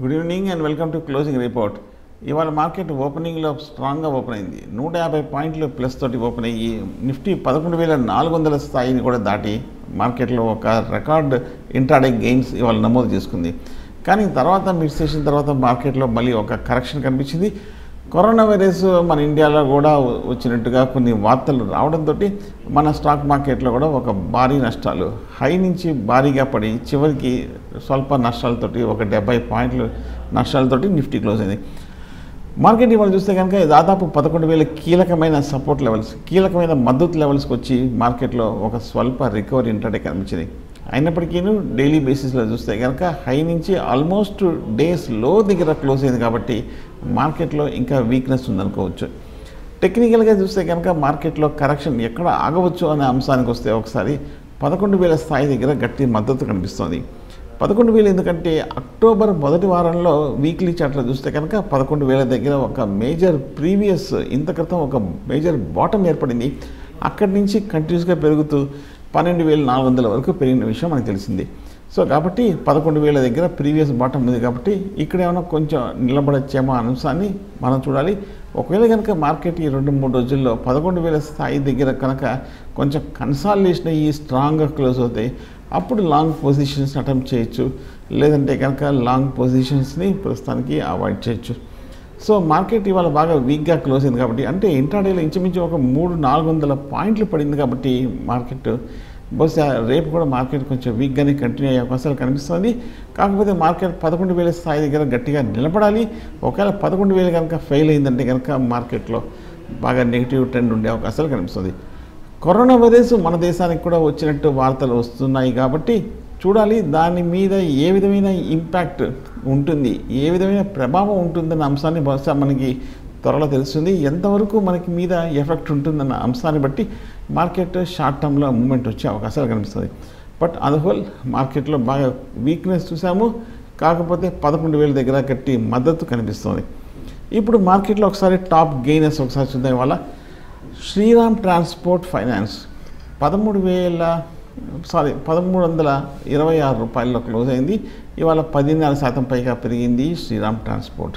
good evening and welcome to closing report ఇవాళ market ఓపెనింగ్లో స్ట్రాంగ్గా ఓపెన్ అయింది నూట యాభై పాయింట్లు ప్లస్ తోటి ఓపెన్ అయ్యి నిఫ్టీ పదకొండు వేల నాలుగు వందల స్థాయిని కూడా దాటి మార్కెట్లో ఒక రికార్డ్ ఇంట్రాడే గెయిన్స్ ఇవాళ నమోదు చేసుకుంది కానీ తర్వాత మిడ్ సెషన్ తర్వాత మార్కెట్లో మళ్ళీ ఒక కరెక్షన్ కనిపించింది కరోనా వైరస్ మన ఇండియాలో కూడా వచ్చినట్టుగా కొన్ని వార్తలు రావడంతో మన స్టాక్ మార్కెట్లో కూడా ఒక భారీ నష్టాలు హై నుంచి భారీగా పడి చివరికి స్వల్ప నష్టాలతోటి ఒక డెబ్బై పాయింట్లు నష్టాలతోటి నిఫ్టీ క్లోజ్ అయింది మార్కెట్ ఇవాళ చూస్తే కనుక దాదాపు పదకొండు వేల కీలకమైన సపోర్ట్ లెవెల్స్ కీలకమైన మద్దతు లెవెల్స్కి వచ్చి మార్కెట్లో ఒక స్వల్ప రికవరీ ఇంటర్డే కనిపించింది అయినప్పటికీ డైలీ బేసిస్లో చూస్తే కనుక హై నుంచి ఆల్మోస్ట్ డేస్ లో దగ్గర క్లోజ్ అయింది కాబట్టి మార్కెట్లో ఇంకా వీక్నెస్ ఉందనుకోవచ్చు టెక్నికల్గా చూస్తే కనుక మార్కెట్లో కరెక్షన్ ఎక్కడ ఆగవచ్చు అనే అంశానికి వస్తే ఒకసారి పదకొండు వేల స్థాయి దగ్గర గట్టి మద్దతు కనిపిస్తోంది పదకొండు వేలు ఎందుకంటే అక్టోబర్ మొదటి వారంలో వీక్లీ చార్ట్లో చూస్తే కనుక పదకొండు వేల దగ్గర ఒక మేజర్ ప్రీవియస్ ఇంత క్రితం ఒక మేజర్ బాటం ఏర్పడింది అక్కడి నుంచి కంటిన్యూస్గా పెరుగుతూ పన్నెండు వేల నాలుగు వందల వరకు పెరిగిన విషయం మనకు తెలిసింది సో కాబట్టి పదకొండు వేల దగ్గర ప్రీవియస్ బాటం ఉంది కాబట్టి ఇక్కడ ఏమైనా కొంచెం నిలబడచ్చేమో అనే అంశాన్ని మనం చూడాలి ఒకవేళ కనుక మార్కెట్ ఈ రెండు మూడు రోజుల్లో పదకొండు వేల స్థాయి దగ్గర కనుక కొంచెం కన్సాలిడేషన్ అయ్యి స్ట్రాంగ్గా క్లోజ్ అవుతాయి అప్పుడు లాంగ్ పొజిషన్స్ అటెంప్ట్ చేయొచ్చు లేదంటే కనుక లాంగ్ పొజిషన్స్ని ప్రస్తుతానికి అవాయిడ్ చేయొచ్చు సో మార్కెట్ ఇవాళ బాగా వీక్గా క్లోజ్ అయింది కాబట్టి అంటే ఇంట్రాడేలో ఇంచుమించు ఒక మూడు నాలుగు వందల పాయింట్లు పడింది కాబట్టి మార్కెట్ బహుశా రేపు కూడా మార్కెట్ కొంచెం వీక్గానే కంటిన్యూ అయ్యే అవకాశాలు కనిపిస్తుంది కాకపోతే మార్కెట్ పదకొండు వేల స్థాయి దగ్గర గట్టిగా నిలబడాలి ఒకవేళ పదకొండు వేలు కనుక ఫెయిల్ అయిందంటే కనుక మార్కెట్లో బాగా నెగిటివ్ ట్రెండ్ ఉండే అవకాశాలు కనిపిస్తుంది కరోనా వైరస్ మన దేశానికి కూడా వచ్చినట్టు వార్తలు వస్తున్నాయి కాబట్టి చూడాలి దాని మీద ఏ విధమైన ఇంపాక్ట్ ఉంటుంది ఏ విధమైన ప్రభావం ఉంటుందన్న అంశాన్ని బహుశా మనకి త్వరలో తెలుస్తుంది ఎంతవరకు మనకి మీద ఎఫెక్ట్ ఉంటుందన్న అంశాన్ని బట్టి మార్కెట్ షార్ట్ టర్మ్లో మూమెంట్ వచ్చే అవకాశాలు కనిపిస్తుంది బట్ అద హోల్ మార్కెట్లో బాగా వీక్నెస్ చూసాము కాకపోతే పదకొండు వేల దగ్గర గట్టి మద్దతు కనిపిస్తుంది ఇప్పుడు మార్కెట్లో ఒకసారి టాప్ గెయినర్స్ ఒకసారి చూద్దాం వల్ల శ్రీరామ్ ట్రాన్స్పోర్ట్ ఫైనాన్స్ పదమూడు వేల సారీ పదమూడు వందల ఇరవై ఆరు రూపాయల్లో క్లోజ్ అయింది ఇవాళ పదిన్నర శాతం పైగా పెరిగింది శ్రీరామ్ ట్రాన్స్పోర్ట్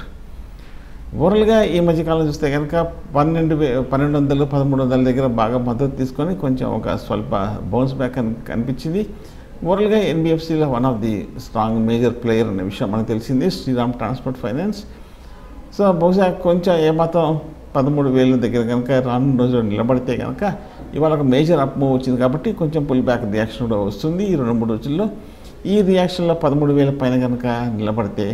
ఓవరాల్గా ఈ మధ్యకాలం చూస్తే కనుక పన్నెండు వే పన్నెండు వందలు పదమూడు వందల దగ్గర బాగా మద్దతు తీసుకొని కొంచెం ఒక స్వల్ప బౌన్స్ బ్యాక్ అని కనిపించింది ఓవరాల్గా ఎన్బిఎఫ్సిలో one of the strong major player అనే విషయం మనకు తెలిసింది శ్రీరామ్ ట్రాన్స్పోర్ట్ ఫైనాన్స్ సో బహుశా కొంచెం ఏమాత్రం పదమూడు వేల దగ్గర కనుక రానున్న రోజులు నిలబడితే కనుక ఇవాళ ఒక మేజర్ అప్ మూవ్ వచ్చింది కాబట్టి కొంచెం పుల్ బ్యాక్ రియాక్షన్ కూడా వస్తుంది ఈ రెండు మూడు రోజుల్లో ఈ రియాక్షన్లో పదమూడు వేల పైన కనుక నిలబడితే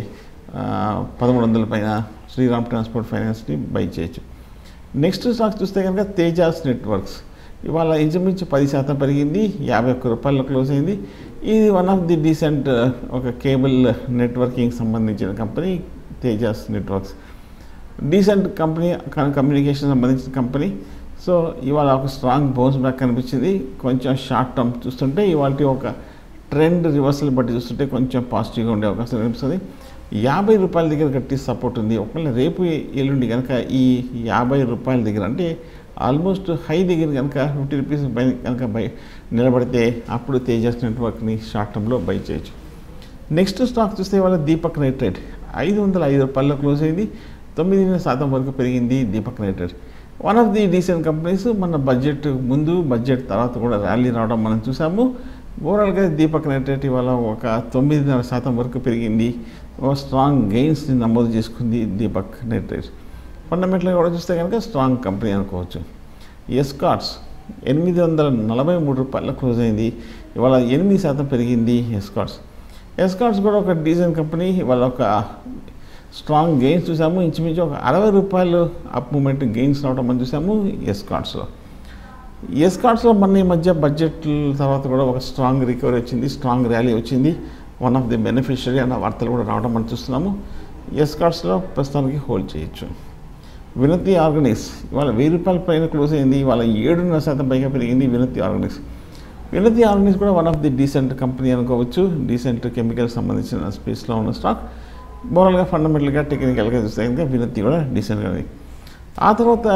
పదమూడు వందల పైన శ్రీరామ్ ట్రాన్స్పోర్ట్ ఫైనాన్స్ని బై చేయొచ్చు నెక్స్ట్ స్టాక్ చూస్తే కనుక తేజాస్ నెట్వర్క్స్ ఇవాళ ఇంచుమించు పది శాతం పెరిగింది యాభై ఒక్క రూపాయల్లో క్లోజ్ అయింది ఇది వన్ ఆఫ్ ది డీసెంట్ ఒక కేబుల్ నెట్వర్కింగ్ సంబంధించిన company Tejas networks decent company communication సంబంధించిన కంపెనీ సో ఇవాళ ఒక స్ట్రాంగ్ బౌన్స్ బ్యాక్ కనిపించింది కొంచెం షార్ట్ టర్మ్ చూస్తుంటే ఇవాళ ఒక ట్రెండ్ రివర్సల్ బట్టి చూస్తుంటే కొంచెం పాజిటివ్గా ఉండే అవకాశం కనిపిస్తుంది యాభై రూపాయల దగ్గర గట్టి సపోర్ట్ ఉంది ఒకవేళ రేపు ఎల్లుండి కనుక ఈ యాభై రూపాయల దగ్గర అంటే ఆల్మోస్ట్ హై దగ్గర కనుక ఫిఫ్టీ రూపీస్ బై కనుక బై నిలబడితే అప్పుడు తేజస్ నెట్వర్క్ని షార్ట్ టర్మ్లో బై చేయొచ్చు నెక్స్ట్ స్టాక్ చూస్తే వాళ్ళ దీపక్ నైట్రేట్ ఐదు వందల ఐదు రూపాయల్లో క్లోజ్ అయింది తొమ్మిది శాతం వరకు పెరిగింది Deepak nitrate one of the decent companies మన బడ్జెట్ ముందు బడ్జెట్ తర్వాత కూడా ర్యాలీ రావడం మనం చూసాము ఓవరాల్గా దీపక్ నైట్రేట్ ఇవాళ ఒక తొమ్మిదిన్నర శాతం వరకు పెరిగింది ఒక స్ట్రాంగ్ గెయిన్స్ని నమోదు చేసుకుంది దీపక్ నైట్రేట్ ఫండమెంటల్గా కూడా చూస్తే కనుక స్ట్రాంగ్ కంపెనీ అనుకోవచ్చు ఎస్కాట్స్ ఎనిమిది వందల నలభై మూడు రూపాయల క్లోజ్ అయింది ఇవాళ ఎనిమిది శాతం పెరిగింది ఎస్కాట్స్ ఎస్కాట్స్ కూడా ఒక డీసెంట్ కంపెనీ ఇవాళ ఒక స్ట్రాంగ్ గెయిన్స్ చూసాము ఇంచుమించు ఒక అరవై రూపాయలు అప్ మూమెంట్ గెయిన్స్ రావడం మనం చూసాము ఎస్కాట్స్లో ఎస్కాట్స్లో మన ఈ మధ్య బడ్జెట్ తర్వాత కూడా ఒక స్ట్రాంగ్ రికవరీ వచ్చింది స్ట్రాంగ్ ర్యాలీ వచ్చింది వన్ ఆఫ్ ది బెనిఫిషియరీ అన్న వార్తలు కూడా రావడం మనం చూస్తున్నాము ఎస్కాట్స్లో ప్రస్తుతానికి హోల్డ్ చేయొచ్చు వినతి ఆర్గనైజ్ ఇవాళ వెయ్యి రూపాయల పైన క్లోజ్ అయింది ఇవాళ ఏడున్నర శాతం పైగా పెరిగింది వినతి ఆర్గనైజ్ వినతి ఆర్గనైజ్ కూడా one of the decent company అనుకోవచ్చు డీసెంట్ కెమికల్ సంబంధించిన స్పేస్లో ఉన్న స్టాక్ మోరల్గా ఫండమెంటల్గా టెక్నికల్గా చూస్తే కనుక వినతి కూడా డీసెంట్గా ఉంది ఆ తర్వాత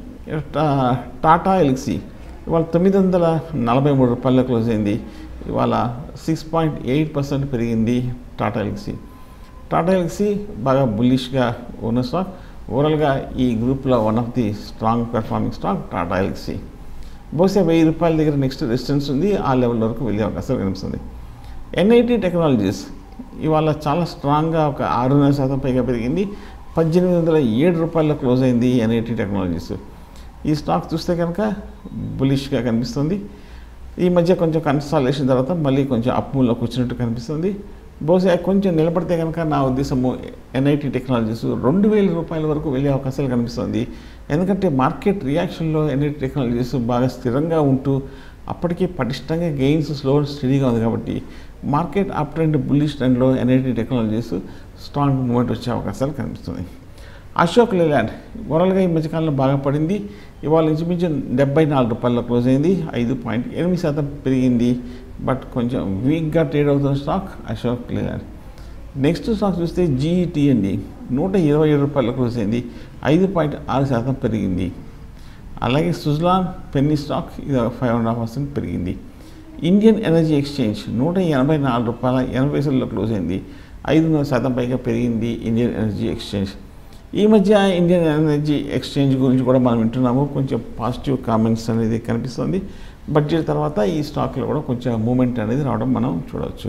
టాటా ఎల్సీ ఇవాళ తొమ్మిది వందల నలభై మూడు రూపాయల్లో క్లోజ్ అయింది ఇవాళ సిక్స్ పాయింట్ ఎయిట్ పర్సెంట్ పెరిగింది టాటా ఎల్సీ టాటా ఎల్సీ బాగా బుల్లిష్గా ఉన్న స్టాక్ ఓవరాల్గా ఈ గ్రూప్లో one of the strong performing stock Tata Elxsi బహుశా వెయ్యి రూపాయల దగ్గర నెక్స్ట్ రెసిస్టెన్స్ ఉంది ఆ లెవెల్ వరకు వెళ్ళే అవకాశం కనిపిస్తుంది ఎన్ఐటి టెక్నాలజీస్ ఇవాళ చాలా స్ట్రాంగ్గా ఒక ఆరున్నర శాతం పైగా పెరిగింది పద్దెనిమిది వందల ఏడు రూపాయల్లో క్లోజ్ అయింది ఎన్ఐటి టెక్నాలజీస్ ఈ స్టాక్ చూస్తే కనుక బులిష్గా కనిపిస్తుంది ఈ మధ్య కొంచెం కన్సాలేషన్ తర్వాత మళ్ళీ కొంచెం అప్ మూల్లోకి వచ్చినట్టు కనిపిస్తుంది బహుశా కొంచెం నిలబడితే కనుక నా ఉద్దేశము ఎన్ఐటి టెక్నాలజీస్ రెండు వేల రూపాయల వరకు వెళ్ళే అవకాశాలు కనిపిస్తుంది ఎందుకంటే మార్కెట్ రియాక్షన్లో ఎన్ఐటి టెక్నాలజీస్ బాగా స్థిరంగా ఉంటూ అప్పటికీ పటిష్టంగా గెయిన్స్ స్లో స్టడీగా ఉంది కాబట్టి మార్కెట్ అప్ ట్రెండ్ బుల్లిష్ ట్రెండ్లో ఎన్ఐటి టెక్నాలజీస్ స్ట్రాంగ్ మూమెంట్ వచ్చే అవకాశాలు కనిపిస్తుంది అశోక్ లేలాండ్ ఓవరాల్గా ఈ మధ్యకాలంలో బాగా పడింది ఇవాళ ఇంచుమించు డెబ్బై నాలుగు రూపాయల్లో క్లోజ్ అయింది ఐదు పాయింట్ ఎనిమిది శాతం పెరిగింది బట్ కొంచెం వీక్గా ట్రేడ్ అవుతున్న stock Ashok Leyland next stock చూస్తే జీఈటీఎండి నూట ఇరవై ఏడు రూపాయల క్లోజ్ అయింది ఐదు పాయింట్ ఆరు శాతం పెరిగింది అలాగే సుజలాన్ పెన్నీ స్టాక్ ఇది ఫైవ్ అండ్ హాఫ్ పర్సెంట్ పెరిగింది ఇండియన్ ఎనర్జీ ఎక్స్చేంజ్ నూట ఎనభై నాలుగు రూపాయల ఎనభై పైసల్లో క్లోజ్ అయింది ఐదున్నర శాతం పైగా పెరిగింది ఇండియన్ ఎనర్జీ ఎక్స్చేంజ్ ఈ మధ్య ఇండియన్ ఎనర్జీ ఎక్స్చేంజ్ గురించి కూడా మనం వింటున్నాము కొంచెం పాజిటివ్ కామెంట్స్ అనేది కనిపిస్తుంది బడ్జెట్ తర్వాత ఈ స్టాక్లో కూడా కొంచెం మూమెంట్ అనేది రావడం మనం చూడవచ్చు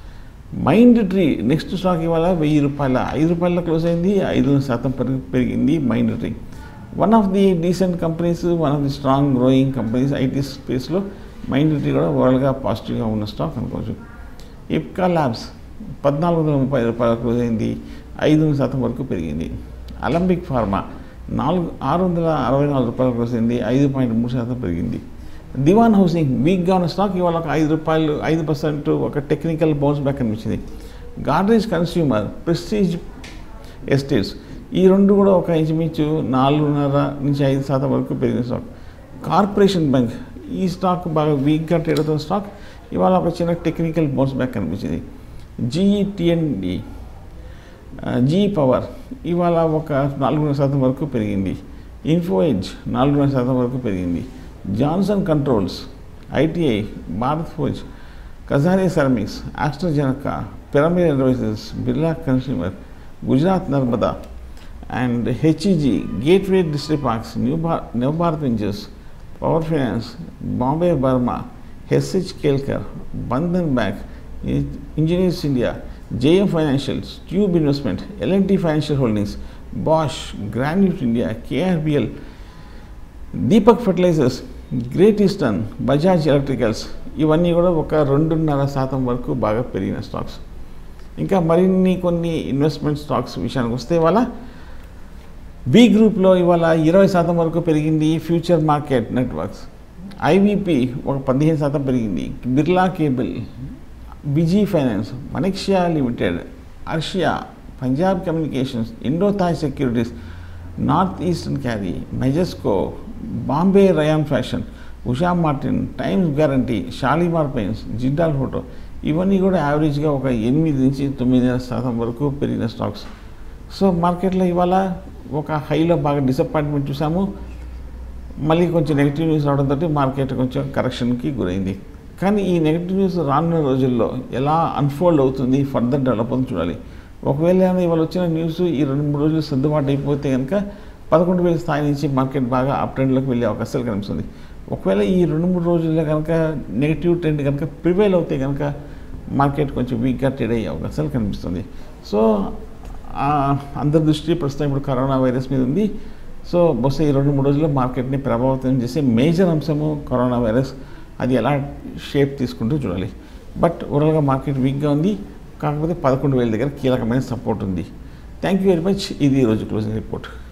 మైండ్ ట్రీ నెక్స్ట్ స్టాక్ ఇవాళ వెయ్యి రూపాయల ఐదు రూపాయల క్లోజ్ అయింది ఐదు శాతం పెరిగి పెరిగింది Mindtree one of the decent companies one of the strong growing companies IT స్పేస్లో మైండ్ ట్రీ కూడా ఓవరాల్గా పాజిటివ్గా ఉన్న స్టాక్ అనుకోవచ్చు ఇప్కా ల్యాబ్స్ పద్నాలుగు వందల ముప్పై రూపాయల క్లోజ్ అయింది ఐదు శాతం వరకు పెరిగింది అలంబిక్ ఫార్మా నాలుగు ఆరు వందల అరవై నాలుగు రూపాయల క్లోజ్ అయింది ఐదు పాయింట్ మూడు శాతం పెరిగింది దివాన్ హౌసింగ్ వీక్గా ఉన్న స్టాక్ ఇవాళ ఒక ఐదు రూపాయలు ఐదు పర్సెంట్ ఒక టెక్నికల్ బౌన్స్ బ్యాక్ అనిపించింది గాడ్రేజ్ కన్స్యూమర్ ప్రెస్టీజ్ ఎస్టేట్స్ ఈ రెండు కూడా ఒక ఇంచుమించు నాలుగున్నర నుంచి ఐదు శాతం వరకు పెరిగిన స్టాక్ కార్పొరేషన్ బ్యాంక్ ఈ స్టాక్ బాగా వీక్గా ట్రేడ్ అవుతున్న స్టాక్ ఇవాళ ఒక చిన్న టెక్నికల్ బౌన్స్ బ్యాక్ కనిపించింది జీఈటీఎన్డి జీ పవర్ ఇవాళ ఒక నాలుగున్నర శాతం వరకు పెరిగింది ఇన్ఫోఎజ్ నాలుగున్నర శాతం వరకు పెరిగింది Johnson controls ITI Bharat forge Kajaria ceramics AstraZeneca pyramid advisors Birla consumer Gujarat Narmada and HEG gateway district parks new భార్ new Bharat ventures power finance Bombay Burma HH Kelkar Bandhan bank engineers India JM financials tube investment L&T financial holdings Bosch granules India KRBL Deepak fertilisers great eastern Bajaj electricals ఇవన్నీ కూడా ఒక రెండున్నర శాతం వరకు బాగా పెరిగిన stocks ఇంకా మరిన్ని కొన్ని ఇన్వెస్ట్మెంట్ స్టాక్స్ విషయానికి వస్తే ఇవాళ బి గ్రూప్లో ఇవాళ ఇరవై శాతం వరకు పెరిగింది ఫ్యూచర్ మార్కెట్ నెట్వర్క్స్ ఐవిపి ఒక పదిహేను శాతం పెరిగింది Birla cable BG finance Manaksia limited Arshiya Punjab communications Indothai securities north eastern carry Majesco Bombay rayon fashion Usha Martin Times guaranty Shalimar paints Jindal photo ఇవన్నీ కూడా యావరేజ్గా ఒక ఎనిమిది నుంచి తొమ్మిది శాతం వరకు పెరిగిన స్టాక్స్ సో మార్కెట్లో ఇవాళ ఒక హైలో బాగా డిసప్పాయింట్మెంట్ చూసాము మళ్ళీ కొంచెం నెగిటివ్ న్యూస్ రావడంతో మార్కెట్ కొంచెం కరెక్షన్కి గురైంది కానీ ఈ నెగిటివ్ న్యూస్ రానున్న రోజుల్లో ఎలా అన్ఫోల్డ్ అవుతుంది ఫర్దర్ డెవలప్ అవుతుంది చూడాలి ఒకవేళ ఏమైనా ఇవాళ వచ్చిన న్యూస్ ఈ రెండు మూడు రోజులు సర్దుబాటు అయిపోతే కనుక పదకొండు వేల స్థాయి నుంచి మార్కెట్ బాగా అప్ ట్రెండ్లోకి వెళ్ళే అవకాశాలు కనిపిస్తుంది ఒకవేళ ఈ రెండు మూడు రోజుల్లో కనుక నెగిటివ్ ట్రెండ్ కనుక ప్రివైల్ అవుతే కనుక మార్కెట్ కొంచెం వీక్గా ట్రేడ్ అయ్యే అవకాశాలు కనిపిస్తుంది సో అందరి దృష్టి ప్రస్తుతం ఇప్పుడు కరోనా వైరస్ మీద ఉంది సో బహుశా ఈ రెండు మూడు రోజుల్లో మార్కెట్ని ప్రభావితం చేసే మేజర్ అంశము కరోనా వైరస్ అది ఎలా షేప్ తీసుకుంటూ చూడాలి బట్ ఓవరాల్గా మార్కెట్ వీక్గా ఉంది కాకపోతే పదకొండు వేల దగ్గర కీలకమైన సపోర్ట్ ఉంది థ్యాంక్ యూ వెరీ మచ్ ఇది ఈరోజు క్లోజింగ్ రిపోర్ట్